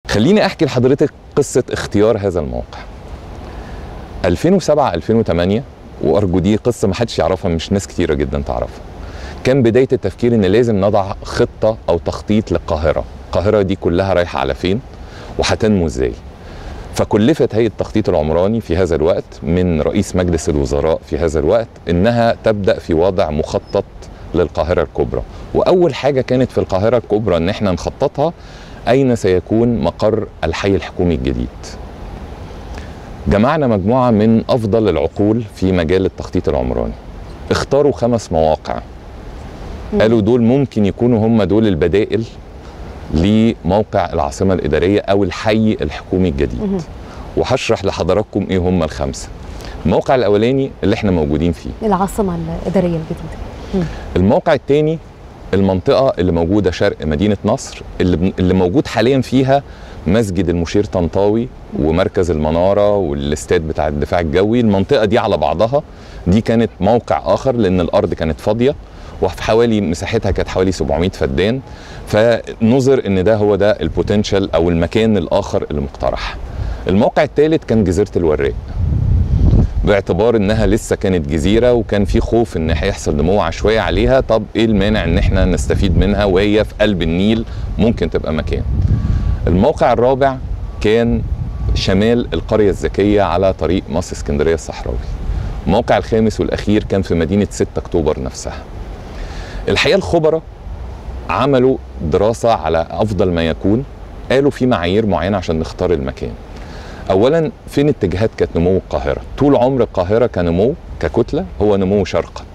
خليني احكي لحضرتك قصه اختيار هذا الموقع 2007 2008 وارجو دي قصه ما حدش يعرفها مش ناس كتيره جدا تعرفها كان بدايه التفكير ان لازم نضع خطه او تخطيط للقاهره القاهره دي كلها رايحه على فين وهتنمو ازاي فكلفت هيئه التخطيط العمراني في هذا الوقت من رئيس مجلس الوزراء في هذا الوقت انها تبدا في وضع مخطط للقاهره الكبرى واول حاجه كانت في القاهره الكبرى ان احنا نخططها اين سيكون مقر الحي الحكومي الجديد جمعنا مجموعه من افضل العقول في مجال التخطيط العمراني اختاروا خمس مواقع قالوا دول ممكن يكونوا هم دول البدائل لموقع العاصمه الاداريه او الحي الحكومي الجديد وهشرح لحضراتكم ايه هم الخمسه الموقع الاولاني اللي احنا موجودين فيه العاصمه الاداريه الجديده الموقع الثاني المنطقه اللي موجوده شرق مدينه نصر اللي اللي موجود حاليا فيها مسجد المشير طنطاوي ومركز المناره والاستاد بتاع الدفاع الجوي المنطقه دي على بعضها دي كانت موقع اخر لان الارض كانت فاضيه وفي حوالي مساحتها كانت حوالي 700 فدان فنظر ان ده هو ده البوتنشال او المكان الاخر اللي مقترح الموقع الثالث كان جزيره الوراق باعتبار انها لسه كانت جزيره وكان في خوف ان هيحصل نمو عشوائي عليها طب ايه المانع ان احنا نستفيد منها وهي في قلب النيل ممكن تبقى مكان الموقع الرابع كان شمال القريه الذكيه على طريق مصر اسكندريه الصحراوي الموقع الخامس والاخير كان في مدينه 6 اكتوبر نفسها الحقيقه الخبراء عملوا دراسه على افضل ما يكون قالوا في معايير معينه عشان نختار المكان اولا فين اتجاهات كانت نمو القاهره طول عمر القاهره كنمو ككتله هو نمو شرقا